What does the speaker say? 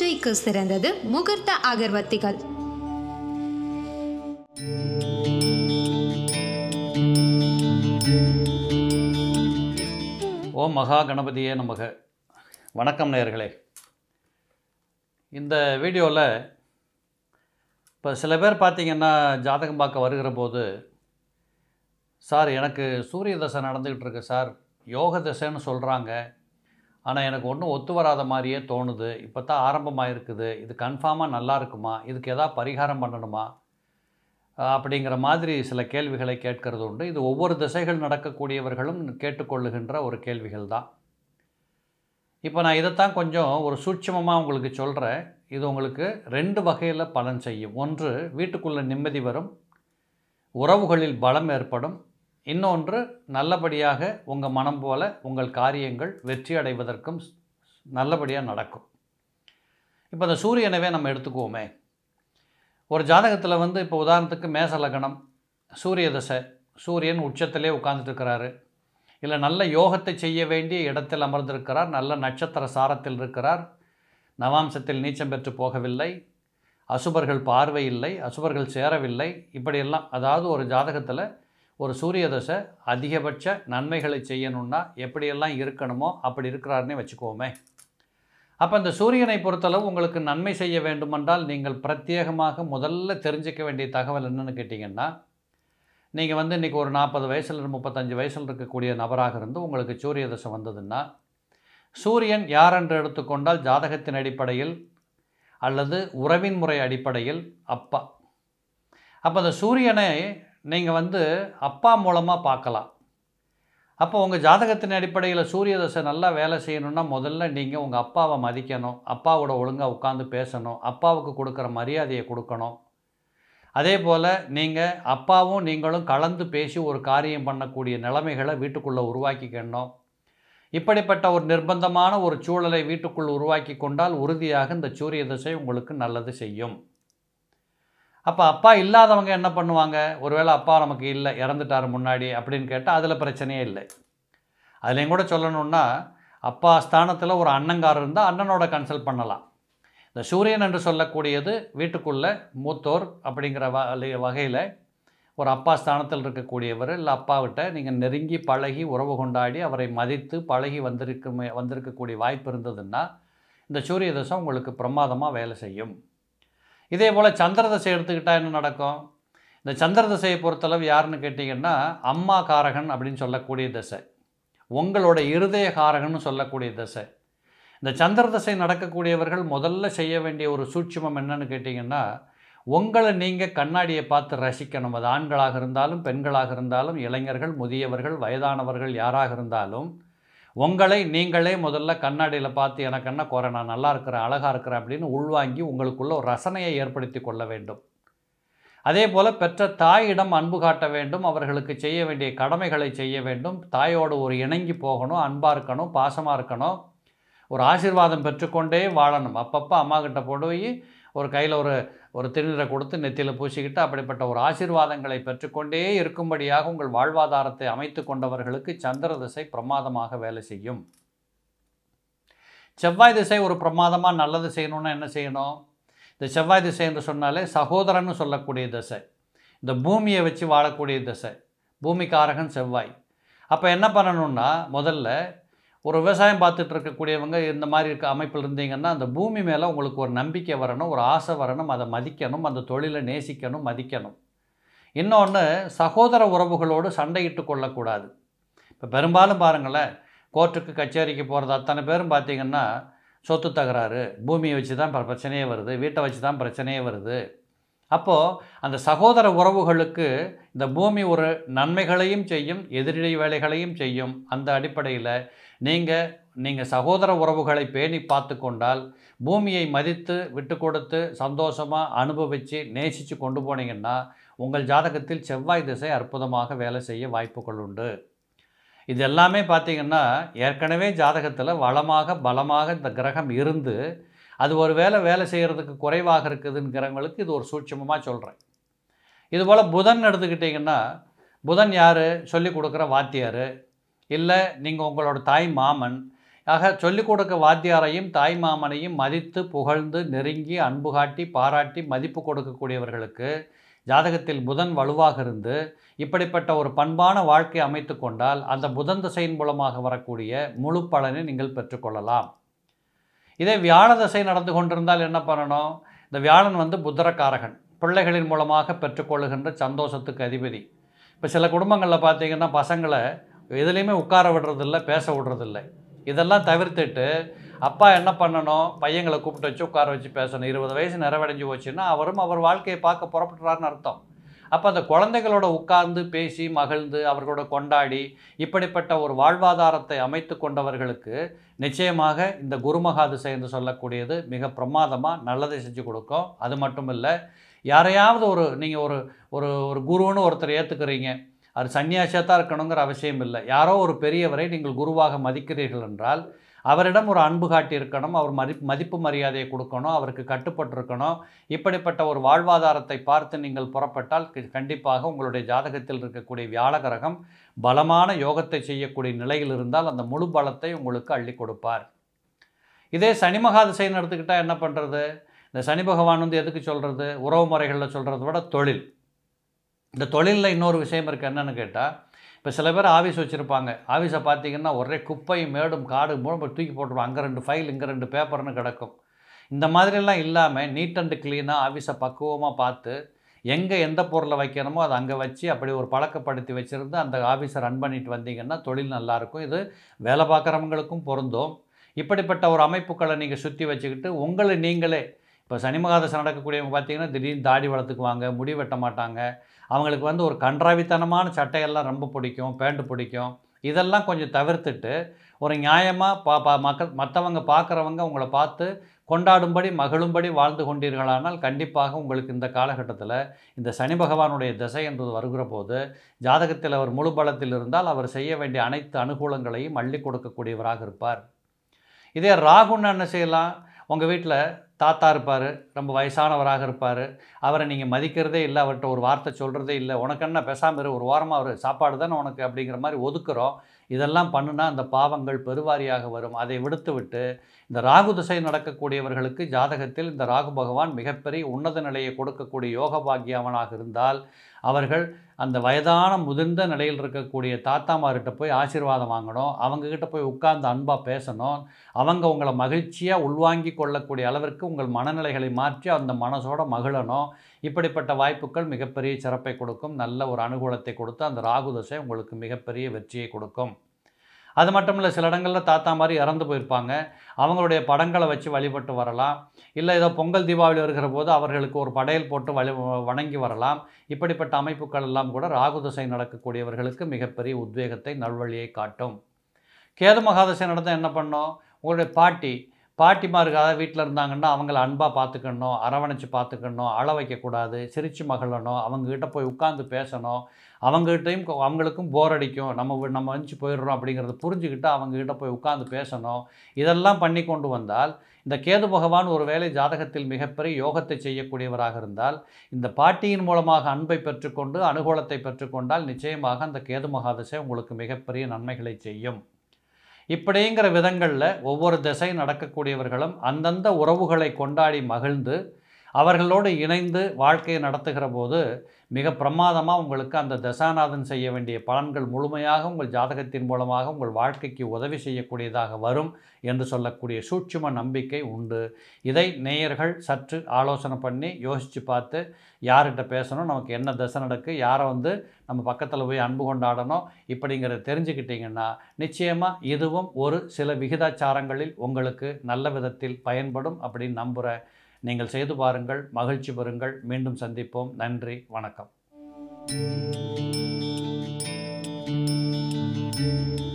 பூஜைக்கு சிறந்தது முகூர்த்த அகர்வத்திகள் ஓம் மகா கணபதியே நமக வணக்கம் நேயர்களே இந்த வீடியோவில் இப்போ சில பேர் பார்த்தீங்கன்னா ஜாதகம் பார்க்க வருகிற போது சார் எனக்கு சூரிய தசை நடந்துக்கிட்டு இருக்கு சார் யோக தசைன்னு சொல்கிறாங்க ஆனால் எனக்கு ஒன்றும் ஒத்து வராத மாதிரியே தோணுது இப்போ தான் ஆரம்பமாக இருக்குது இது கன்ஃபார்மாக நல்லா இருக்குமா இதுக்கு எதாவது பரிகாரம் பண்ணணுமா அஹ் அப்படிங்கிற மாதிரி சில கேள்விகளை கேட்கறது உண்டு இது ஒவ்வொரு திசைகள் நடக்கக்கூடியவர்களும் கேட்டுக்கொள்ளுகின்ற ஒரு கேள்விகள் தான் இப்போ நான் இதைத்தான் கொஞ்சம் ஒரு சூட்சமமாக உங்களுக்கு சொல்கிறேன் இது உங்களுக்கு ரெண்டு வகையில் பலன் செய்யும் ஒன்று வீட்டுக்குள்ளே நிம்மதி வரும் உறவுகளில் பலம் ஏற்படும் இன்னொன்று நல்லபடியாக உங்கள் மனம் போல உங்கள் காரியங்கள் வெற்றி அடைவதற்கும் நல்லபடியாக நடக்கும் இப்போ இந்த சூரியனவே நம்ம எடுத்துக்குவோமே ஒரு ஜாதகத்தில் வந்து இப்போ உதாரணத்துக்கு மேச லக்னம் சூரிய தசை சூரியன் உச்சத்திலே உட்கார்ந்துட்டு இருக்கிறாரு இல்லை நல்ல யோகத்தை செய்ய வேண்டிய இடத்தில் அமர்ந்திருக்கிறார் நல்ல நட்சத்திர சாரத்தில் இருக்கிறார் நவாம்சத்தில் நீச்சம் பெற்று போகவில்லை அசுபர்கள் பார்வை இல்லை அசுபர்கள் சேரவில்லை இப்படியெல்லாம் அதாவது ஒரு ஜாதகத்தில் ஒரு சூரிய தசை அதிகபட்ச நன்மைகளை செய்யணும்னா எப்படியெல்லாம் இருக்கணுமோ அப்படி இருக்கிறாருன்னே வச்சுக்கோமே அப்போ இந்த சூரியனை பொறுத்தளவு உங்களுக்கு நன்மை செய்ய வேண்டுமென்றால் நீங்கள் பிரத்யேகமாக முதல்ல தெரிஞ்சிக்க வேண்டிய தகவல் என்னன்னு கேட்டிங்கன்னா நீங்கள் வந்து இன்றைக்கி ஒரு நாற்பது வயசுல முப்பத்தஞ்சு வயசில் இருக்கக்கூடிய நபராக இருந்து உங்களுக்கு சூரிய தசை வந்ததுன்னா சூரியன் யார் என்று எடுத்துக்கொண்டால் ஜாதகத்தின் அடிப்படையில் அல்லது உறவின் முறை அடிப்படையில் அப்பா அப்போ அந்த சூரியனை நீங்கள் வந்து அப்பா மூலமாக பார்க்கலாம் அப்போ உங்கள் ஜாதகத்தின் அடிப்படையில் சூரிய தசை நல்லா வேலை செய்யணும்னா முதல்ல நீங்கள் உங்கள் அப்பாவை மதிக்கணும் அப்பாவோட ஒழுங்காக உட்காந்து பேசணும் அப்பாவுக்கு கொடுக்குற மரியாதையை கொடுக்கணும் அதே போல் நீங்கள் அப்பாவும் நீங்களும் கலந்து பேசி ஒரு காரியம் பண்ணக்கூடிய நிலைமைகளை வீட்டுக்குள்ளே உருவாக்கிக்கணும் இப்படிப்பட்ட ஒரு நிர்பந்தமான ஒரு சூழலை வீட்டுக்குள் உருவாக்கி கொண்டால் உறுதியாக இந்த சூரிய தசை உங்களுக்கு நல்லது செய்யும் அப்போ அப்பா இல்லாதவங்க என்ன பண்ணுவாங்க ஒருவேளை அப்பா நமக்கு இல்லை இறந்துட்டார் முன்னாடி அப்படின்னு கேட்டால் அதில் பிரச்சனையே இல்லை அதுலேயும் கூட சொல்லணுன்னா அப்பா ஸ்தானத்தில் ஒரு அண்ணங்காரர் இருந்தால் அண்ணனோட கன்சல்ட் பண்ணலாம் இந்த சூரியன் என்று சொல்லக்கூடியது வீட்டுக்குள்ளே மூத்தோர் அப்படிங்கிற வ வகையில் ஒரு அப்பா ஸ்தானத்தில் இருக்கக்கூடியவர் இல்லை அப்பாவிட்ட நீங்கள் நெருங்கி பழகி உறவு கொண்டாடி அவரை மதித்து பழகி வந்திருக்கும் வந்திருக்கக்கூடிய வாய்ப்பு இருந்ததுன்னா இந்த சூரிய தசை உங்களுக்கு பிரமாதமாக வேலை செய்யும் இதே போல் சந்திர தசை எடுத்துக்கிட்டால் என்ன நடக்கும் இந்த சந்திர தசையை பொறுத்தளவு யாருன்னு கேட்டிங்கன்னா அம்மா காரகன் அப்படின்னு சொல்லக்கூடிய தசை உங்களோட இருதய காரகன்னு சொல்லக்கூடிய தசை இந்த சந்திர தசை நடக்கக்கூடியவர்கள் முதல்ல செய்ய வேண்டிய ஒரு சூட்சுமம் என்னன்னு கேட்டிங்கன்னா உங்களை நீங்கள் கண்ணாடியை பார்த்து ரசிக்கணும் அது ஆண்களாக இருந்தாலும் பெண்களாக இருந்தாலும் இளைஞர்கள் முதியவர்கள் வயதானவர்கள் யாராக இருந்தாலும் உங்களை நீங்களே முதல்ல கண்ணாடியில் பார்த்து எனக்கு என்ன குறை நான் நல்லா இருக்கிறேன் அழகாக இருக்கிறேன் அப்படின்னு உள்வாங்கி உங்களுக்குள்ள ஒரு ரசனையை ஏற்படுத்தி கொள்ள வேண்டும் அதே போல் பெற்ற தாயிடம் அன்பு காட்ட வேண்டும் அவர்களுக்கு செய்ய வேண்டிய கடமைகளை செய்ய வேண்டும் தாயோடு ஒரு இணங்கி போகணும் அன்பாக இருக்கணும் பாசமாக இருக்கணும் ஒரு ஆசீர்வாதம் பெற்றுக்கொண்டே வாழணும் அப்பப்போ அம்மா கிட்ட போய் ஒரு கையில் ஒரு ஒரு திருநீரை கொடுத்து நெத்தியில் பூசிக்கிட்டு அப்படிப்பட்ட ஒரு ஆசீர்வாதங்களை பெற்றுக்கொண்டே இருக்கும்படியாக உங்கள் வாழ்வாதாரத்தை அமைத்து கொண்டவர்களுக்கு சந்திர திசை பிரமாதமாக வேலை செய்யும் செவ்வாய் திசை ஒரு பிரமாதமாக நல்லது செய்யணும்னா என்ன செய்யணும் இந்த செவ்வாய் திசை என்று சொன்னாலே சகோதரன்னு சொல்லக்கூடிய திசை இந்த பூமியை வச்சு வாழக்கூடிய திசை பூமிக்காரகன் செவ்வாய் அப்போ என்ன பண்ணணும்னா முதல்ல ஒரு விவசாயம் பார்த்துட்டு இருக்கக்கூடியவங்க இந்த மாதிரி இருக்க அமைப்பில் இருந்தீங்கன்னா அந்த பூமி மேலே உங்களுக்கு ஒரு நம்பிக்கை வரணும் ஒரு ஆசை வரணும் அதை மதிக்கணும் அந்த தொழிலை நேசிக்கணும் மதிக்கணும் இன்னொன்று சகோதர உறவுகளோடு சண்டையிட்டு கொள்ளக்கூடாது இப்போ பெரும்பாலும் பாருங்களேன் கோர்ட்டுக்கு கச்சேரிக்கு போகிறது அத்தனை பேரும் பார்த்தீங்கன்னா சொத்து தகராறு பூமியை வச்சு தான் பிர- பிரச்சனையே வருது வீட்டை வச்சு தான் பிரச்சனையே வருது அப்போது அந்த சகோதர உறவுகளுக்கு இந்த பூமி ஒரு நன்மைகளையும் செய்யும் எதிரிடை வேலைகளையும் செய்யும் அந்த அடிப்படையில் நீங்கள் நீங்கள் சகோதர உறவுகளை பேணி பார்த்து கொண்டால் பூமியை மதித்து விட்டு கொடுத்து சந்தோஷமாக அனுபவித்து நேசித்து கொண்டு போனீங்கன்னா உங்கள் ஜாதகத்தில் செவ்வாய் திசை அற்புதமாக வேலை செய்ய வாய்ப்புகள் உண்டு இது எல்லாமே பார்த்தீங்கன்னா ஏற்கனவே ஜாதகத்தில் வளமாக பலமாக இந்த கிரகம் இருந்து அது ஒரு வேளை வேலை செய்கிறதுக்கு குறைவாக இருக்குதுங்கிறவங்களுக்கு இது ஒரு சூட்சமமாக சொல்கிறேன் இதுபோல் புதன் எடுத்துக்கிட்டிங்கன்னா புதன் யார் சொல்லி கொடுக்குற வாத்தியார் இல்லை நீங்கள் உங்களோட தாய் மாமன் ஆக சொல்லிக் கொடுக்க வாத்தியாரையும் தாய் மாமனையும் மதித்து புகழ்ந்து நெருங்கி அன்பு காட்டி பாராட்டி மதிப்பு கொடுக்கக்கூடியவர்களுக்கு ஜாதகத்தில் புதன் வலுவாக இருந்து இப்படிப்பட்ட ஒரு பண்பான வாழ்க்கை அமைத்து கொண்டால் அந்த புதன் திசையின் மூலமாக வரக்கூடிய முழு பலனை நீங்கள் பெற்றுக்கொள்ளலாம் இதே வியாழ திசை நடந்து கொண்டிருந்தால் என்ன பண்ணணும் இந்த வியாழன் வந்து புத்திரக்காரகன் பிள்ளைகளின் மூலமாக பெற்றுக்கொள்ளுகின்ற சந்தோஷத்துக்கு அதிபதி இப்போ சில குடும்பங்களில் பார்த்தீங்கன்னா பசங்களை எதுலேயுமே உட்கார விடுறதில்ல பேச விடுறதில்ல இதெல்லாம் தவிர்த்துட்டு அப்பா என்ன பண்ணணும் பையங்களை கூப்பிட்டு வச்சு உட்கார வச்சு பேசணும் இருபது வயசு நிறைவடைஞ்சு போச்சுன்னா அவரும் அவர் வாழ்க்கையை பார்க்க புறப்பட்டுறாருன்னு அர்த்தம் அப்போ அந்த குழந்தைகளோட உட்கார்ந்து பேசி மகிழ்ந்து அவர்களோட கொண்டாடி இப்படிப்பட்ட ஒரு வாழ்வாதாரத்தை அமைத்து கொண்டவர்களுக்கு நிச்சயமாக இந்த குருமகா திசை என்று சொல்லக்கூடியது மிக பிரமாதமாக நல்லதை செஞ்சு கொடுக்கும் அது மட்டும் இல்லை யாரையாவது ஒரு நீங்கள் ஒரு ஒரு ஒரு குருன்னு ஒருத்தர் ஏற்றுக்கிறீங்க அது சன்னியாசியாக தான் இருக்கணுங்கிற அவசியம் இல்லை யாரோ ஒரு பெரியவரை நீங்கள் குருவாக மதிக்கிறீர்கள் என்றால் அவரிடம் ஒரு அன்பு காட்டி இருக்கணும் அவர் மதி மதிப்பு மரியாதையை கொடுக்கணும் அவருக்கு கட்டுப்பட்டிருக்கணும் இப்படிப்பட்ட ஒரு வாழ்வாதாரத்தை பார்த்து நீங்கள் புறப்பட்டால் கி- கண்டிப்பாக உங்களுடைய ஜாதகத்தில் இருக்கக்கூடிய வியாழகிரகம் பலமான யோகத்தை செய்யக்கூடிய நிலையில் இருந்தால் அந்த முழு பலத்தை உங்களுக்கு அள்ளி கொடுப்பார் இதே சனி மகாதிசைன்னு எடுத்துக்கிட்டால் என்ன பண்ணுறது இந்த சனி பகவான் வந்து எதுக்கு சொல்கிறது உறவு முறைகளில் சொல்கிறத விட தொழில் இந்த தொழிலில் இன்னொரு விஷயம் இருக்குது என்னென்னு கேட்டால் இப்போ சில பேர் ஆஃபீஸ் வச்சுருப்பாங்க ஆஃபீஸை பார்த்தீங்கன்னா ஒரே குப்பையும் மேடும் காடு மூலம் தூக்கி போட்டுருவோம் அங்கே ரெண்டு ஃபைல் இங்கே ரெண்டு பேப்பர்னு கிடக்கும் இந்த மாதிரிலாம் இல்லாமல் நீட் அண்ட் க்ளீனாக ஆஃபீஸை பக்குவமாக பார்த்து எங்கே எந்த பொருளை வைக்கணுமோ அதை அங்கே வச்சு அப்படி ஒரு பழக்கப்படுத்தி வச்சுருந்து அந்த ஆஃபீஸை ரன் பண்ணிட்டு வந்தீங்கன்னா தொழில் நல்லாயிருக்கும் இது வேலை பார்க்குறவங்களுக்கும் பொருந்தும் இப்படிப்பட்ட ஒரு அமைப்புகளை நீங்கள் சுற்றி வச்சுக்கிட்டு உங்களை நீங்களே இப்போ சனி மகாதசை நடக்கக்கூடியவங்க பார்த்தீங்கன்னா திடீர்னு தாடி வளர்த்துக்குவாங்க முடி வெட்ட மாட்டாங்க அவங்களுக்கு வந்து ஒரு கன்றாவித்தனமான சட்டையெல்லாம் ரொம்ப பிடிக்கும் பேண்ட் பிடிக்கும் இதெல்லாம் கொஞ்சம் தவிர்த்துட்டு ஒரு நியாயமாக பா பா மக்கள் மற்றவங்க பார்க்குறவங்க உங்களை பார்த்து கொண்டாடும்படி மகிழும்படி வாழ்ந்து கொண்டீர்களானால் கண்டிப்பாக உங்களுக்கு இந்த காலகட்டத்தில் இந்த சனி பகவானுடைய திசை என்பது வருகிற போது ஜாதகத்தில் அவர் முழு பலத்தில் இருந்தால் அவர் செய்ய வேண்டிய அனைத்து அனுகூலங்களையும் அள்ளி கொடுக்கக்கூடியவராக இருப்பார் இதே ராகுன்னு என்ன செய்யலாம் உங்கள் வீட்டில் தாத்தா இருப்பார் ரொம்ப வயசானவராக இருப்பார் அவரை நீங்கள் மதிக்கிறதே இல்லை அவர்கிட்ட ஒரு வார்த்தை சொல்கிறதே இல்லை உனக்கு என்ன பேசாமல் இரு ஒரு வாரமாக அவர் சாப்பாடு தானே உனக்கு அப்படிங்கிற மாதிரி ஒதுக்குறோம் இதெல்லாம் பண்ணுனா அந்த பாவங்கள் பெருவாரியாக வரும் அதை விடுத்து விட்டு இந்த ராகு திசை நடக்கக்கூடியவர்களுக்கு ஜாதகத்தில் இந்த ராகு பகவான் மிகப்பெரிய உன்னத நிலையை கொடுக்கக்கூடிய யோக பாக்கியவனாக இருந்தால் அவர்கள் அந்த வயதான முதிர்ந்த நிலையில் இருக்கக்கூடிய தாத்தாமார்கிட்ட போய் ஆசீர்வாதம் வாங்கணும் அவங்கக்கிட்ட போய் உட்கார்ந்து அன்பாக பேசணும் அவங்க உங்களை மகிழ்ச்சியாக உள்வாங்கி கொள்ளக்கூடிய அளவிற்கு உங்கள் மனநிலைகளை மாற்றி அந்த மனசோட மகிழணும் இப்படிப்பட்ட வாய்ப்புகள் மிகப்பெரிய சிறப்பை கொடுக்கும் நல்ல ஒரு அனுகூலத்தை கொடுத்து அந்த ராகு தசை உங்களுக்கு மிகப்பெரிய வெற்றியை கொடுக்கும் அது மட்டும் இல்லை சில இடங்களில் தாத்தா மாதிரி இறந்து போயிருப்பாங்க அவங்களுடைய படங்களை வச்சு வழிபட்டு வரலாம் இல்லை ஏதோ பொங்கல் தீபாவளி வருகிற போது அவர்களுக்கு ஒரு படையல் போட்டு வழி வணங்கி வரலாம் இப்படிப்பட்ட அமைப்புகள் எல்லாம் கூட ராகு திசை நடக்கக்கூடியவர்களுக்கு மிகப்பெரிய உத்வேகத்தை நல்வழியை காட்டும் கேது மகாதசை நடந்தால் என்ன பண்ணோம் உங்களுடைய பாட்டி பாட்டிமாருக்கு அதாவது வீட்டில் இருந்தாங்கன்னா அவங்கள அன்பாக பார்த்துக்கணும் அரவணைச்சு பார்த்துக்கணும் அழ வைக்கக்கூடாது சிரித்து மகிழணும் அவங்கக்கிட்ட போய் உட்காந்து பேசணும் அவங்ககிட்டையும் கொ- அவங்களுக்கும் போர் அடிக்கும் நம்ம வி- நம்ம வந்துச்சு போயிடுறோம் அப்படிங்கிறத புரிஞ்சுக்கிட்டு அவங்கக்கிட்ட போய் உட்காந்து பேசணும் இதெல்லாம் பண்ணி கொண்டு வந்தால் இந்த கேது பகவான் ஒருவேளை ஜாதகத்தில் மிகப்பெரிய யோகத்தை செய்யக்கூடியவராக இருந்தால் இந்த பாட்டியின் மூலமாக அன்பை பெற்றுக்கொண்டு அனுகூலத்தை பெற்றுக்கொண்டால் நிச்சயமாக அந்த கேது மகாதசை உங்களுக்கு மிகப்பெரிய நன்மைகளை செய்யும் இப்படிங்கிற விதங்களில் ஒவ்வொரு திசை நடக்கக்கூடியவர்களும் அந்தந்த உறவுகளை கொண்டாடி மகிழ்ந்து அவர்களோடு இணைந்து வாழ்க்கையை நடத்துகிற போது மிக பிரமாதமாக உங்களுக்கு அந்த தசாநாதன் செய்ய வேண்டிய பலன்கள் முழுமையாக உங்கள் ஜாதகத்தின் மூலமாக உங்கள் வாழ்க்கைக்கு உதவி செய்யக்கூடியதாக வரும் என்று சொல்லக்கூடிய சூட்சும நம்பிக்கை உண்டு இதை நேயர்கள் சற்று ஆலோசனை பண்ணி யோசித்து பார்த்து யார்கிட்ட பேசணும் நமக்கு என்ன தசை நடக்கு யாரை வந்து நம்ம பக்கத்தில் போய் அன்பு கொண்டாடணும் இப்படிங்கிறத தெரிஞ்சுக்கிட்டிங்கன்னா நிச்சயமாக இதுவும் ஒரு சில விகிதாச்சாரங்களில் உங்களுக்கு நல்ல விதத்தில் பயன்படும் அப்படின்னு நம்புகிறேன் நீங்கள் செய்து பாருங்கள் மகிழ்ச்சி பெறுங்கள் மீண்டும் சந்திப்போம் நன்றி வணக்கம்